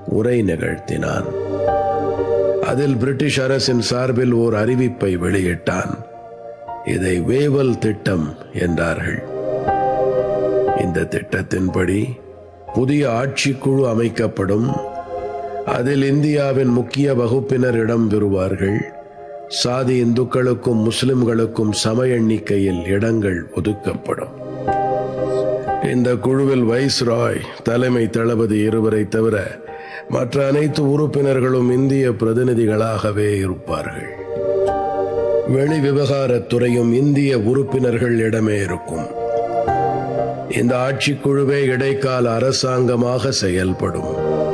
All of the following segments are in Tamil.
உரை நிகழ்த்தினான் அதில் பிரிட்டிஷ் அரசின் சார்பில் ஓர் அறிவிப்பை வெளியிட்டான் இதை வேவல் திட்டம் என்றார்கள் இந்த திட்டத்தின்படி புதிய ஆட்சிக்குழு அமைக்கப்படும் அதில் இந்தியாவின் முக்கிய வகுப்பினர் இடம் பெறுவார்கள் சாதி இந்துக்களுக்கும் முஸ்லிம்களுக்கும் சம எண்ணிக்கையில் இடங்கள் ஒதுக்கப்படும் இந்த குழுவில் வைஸ்ராய் தலைமை தளபதி இருவரை தவிர மற்ற அனைத்து உறுப்பினர்களும் இந்திய பிரதிநிதிகளாகவே இருப்பார்கள் வெளி விவகாரத்துறையும் இந்திய உறுப்பினர்களிடமே இருக்கும் இந்த ஆட்சிக்குழுவே இடைக்கால அரசாங்கமாக செயல்படும்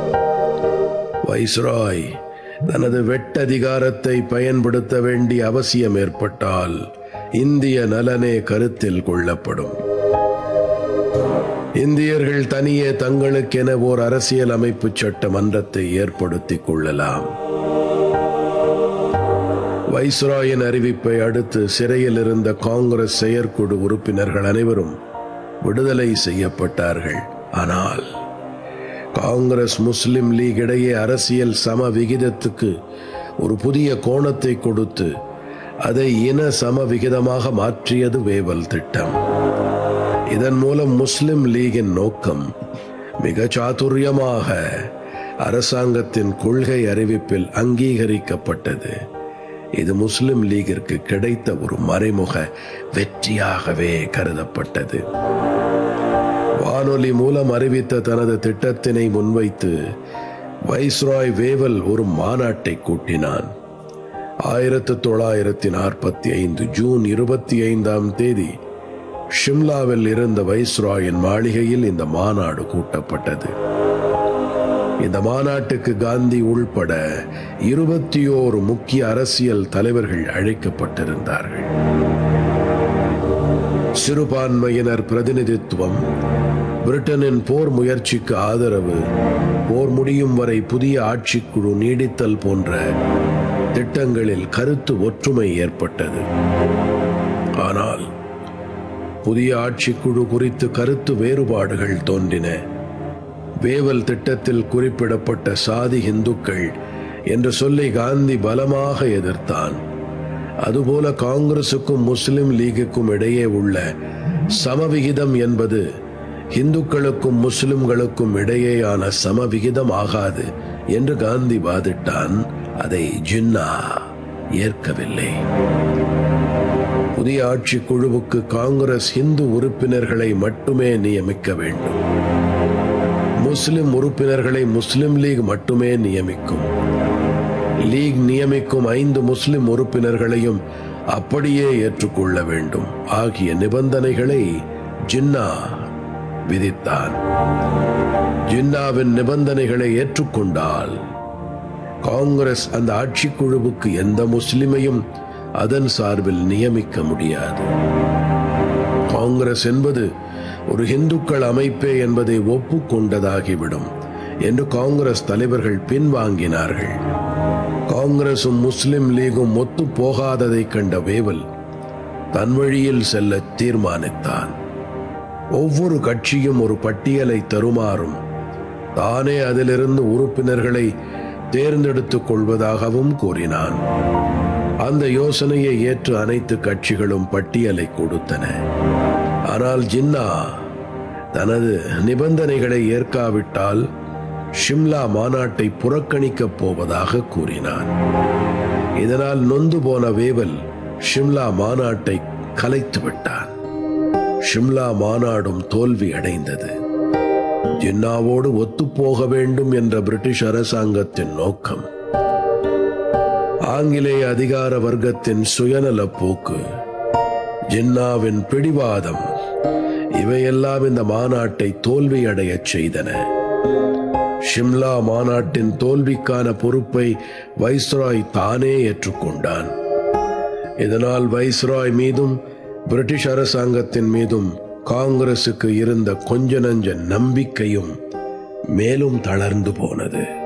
வைஸ்ராய் தனது வெட்டதிகாரத்தை பயன்படுத்த வேண்டிய அவசியம் ஏற்பட்டால் இந்திய நலனே கருத்தில் கொள்ளப்படும் இந்தியர்கள் தனியே தங்களுக்கென ஓர் அரசியல் அமைப்பு சட்ட மன்றத்தை ஏற்படுத்திக் கொள்ளலாம் வைஸ்ராயின் அறிவிப்பை அடுத்து சிறையில் இருந்த காங்கிரஸ் செயற்குழு உறுப்பினர்கள் அனைவரும் விடுதலை செய்யப்பட்டார்கள் ஆனால் காங்கிரஸ் முஸ்லிம் லீக் இடையே அரசியல் சம விகிதத்துக்கு ஒரு புதிய கோணத்தை கொடுத்து அதை இன சம விகிதமாக மாற்றியது வேவல் திட்டம் இதன் மூலம் முஸ்லிம் லீகின் நோக்கம் மிக சாதுரியமாக அரசாங்கத்தின் கொள்கை அறிவிப்பில் அங்கீகரிக்கப்பட்டது இது முஸ்லிம் லீகிற்கு கிடைத்த ஒரு மறைமுக வெற்றியாகவே கருதப்பட்டது வானொலி மூலம் அறிவித்த தனது திட்டத்தினை முன்வைத்து வைஸ்ராய் வேவல் ஒரு மாநாட்டை கூட்டினான் ஆயிரத்து தொள்ளாயிரத்தி நாற்பத்தி ஐந்து ஜூன் இருபத்தி ஐந்தாம் தேதி ஷிம்லாவில் இருந்த வைஸ்ராயின் மாளிகையில் இந்த மாநாடு கூட்டப்பட்டது இந்த மாநாட்டுக்கு காந்தி உள்பட இருபத்தி ஓரு முக்கிய அரசியல் தலைவர்கள் அழைக்கப்பட்டிருந்தார்கள் சிறுபான்மையினர் பிரதிநிதித்துவம் பிரிட்டனின் போர் முயற்சிக்கு ஆதரவு போர் முடியும் வரை புதிய ஆட்சிக்குழு நீடித்தல் போன்ற திட்டங்களில் கருத்து ஒற்றுமை ஏற்பட்டது ஆனால் புதிய ஆட்சிக்குழு குறித்து கருத்து வேறுபாடுகள் தோன்றின வேவல் திட்டத்தில் குறிப்பிடப்பட்ட சாதி இந்துக்கள் என்று சொல்லி காந்தி பலமாக எதிர்த்தான் அதுபோல காங்கிரசுக்கும் முஸ்லிம் லீகுக்கும் இடையே உள்ள சமவிகிதம் என்பது இந்துக்களுக்கும் முஸ்லிம்களுக்கும் இடையேயான சமவிகிதம் ஆகாது என்று காந்தி வாதிட்டான் அதை ஜின்னா ஏற்கவில்லை புதிய ஆட்சி குழுவுக்கு காங்கிரஸ் இந்து உறுப்பினர்களை மட்டுமே நியமிக்க வேண்டும் முஸ்லிம் உறுப்பினர்களை முஸ்லிம் லீக் மட்டுமே நியமிக்கும் லீக் நியமிக்கும் ஐந்து முஸ்லிம் உறுப்பினர்களையும் அப்படியே ஏற்றுக்கொள்ள வேண்டும் ஆகிய நிபந்தனைகளை ஜின்னா விதித்தான் ஜின்னாவின் நிபந்தனைகளை ஏற்றுக்கொண்டால் காங்கிரஸ் அந்த ஆட்சிக்குழுவுக்கு எந்த முஸ்லிமையும் அதன் சார்பில் நியமிக்க முடியாது காங்கிரஸ் என்பது ஒரு இந்துக்கள் அமைப்பே என்பதை ஒப்புக்கொண்டதாகிவிடும் என்று காங்கிரஸ் தலைவர்கள் பின்வாங்கினார்கள் காங்கிரசும் முஸ்லிம் லீகும் ஒத்து போகாததை கண்ட வேவல் தன் வழியில் செல்ல தீர்மானித்தான் ஒவ்வொரு கட்சியும் ஒரு பட்டியலை தருமாறும் தானே அதிலிருந்து உறுப்பினர்களை தேர்ந்தெடுத்துக் கொள்வதாகவும் கூறினான் அந்த யோசனையை ஏற்று அனைத்து கட்சிகளும் பட்டியலை கொடுத்தன ஆனால் ஜின்னா தனது நிபந்தனைகளை ஏற்காவிட்டால் ஷிம்லா மாநாட்டை புறக்கணிக்கப் போவதாக கூறினான் இதனால் நொந்து போன வேவல் ஷிம்லா மாநாட்டை கலைத்து விட்டான் ஷிம்லா மாநாடும் தோல்வி அடைந்தது ஜின்னாவோடு ஒத்துப்போக வேண்டும் என்ற பிரிட்டிஷ் அரசாங்கத்தின் நோக்கம் ஆங்கிலேய அதிகார வர்க்கத்தின் சுயநல போக்கு ஜின்னாவின் பிடிவாதம் இவையெல்லாம் இந்த மாநாட்டை தோல்வியடையச் செய்தன ஷிம்லா மாநாட்டின் தோல்விக்கான பொறுப்பை வைஸ்ராய் தானே ஏற்றுக்கொண்டான் இதனால் வைஸ்ராய் மீதும் பிரிட்டிஷ் அரசாங்கத்தின் மீதும் காங்கிரசுக்கு இருந்த கொஞ்ச நஞ்ச நம்பிக்கையும் மேலும் தளர்ந்து போனது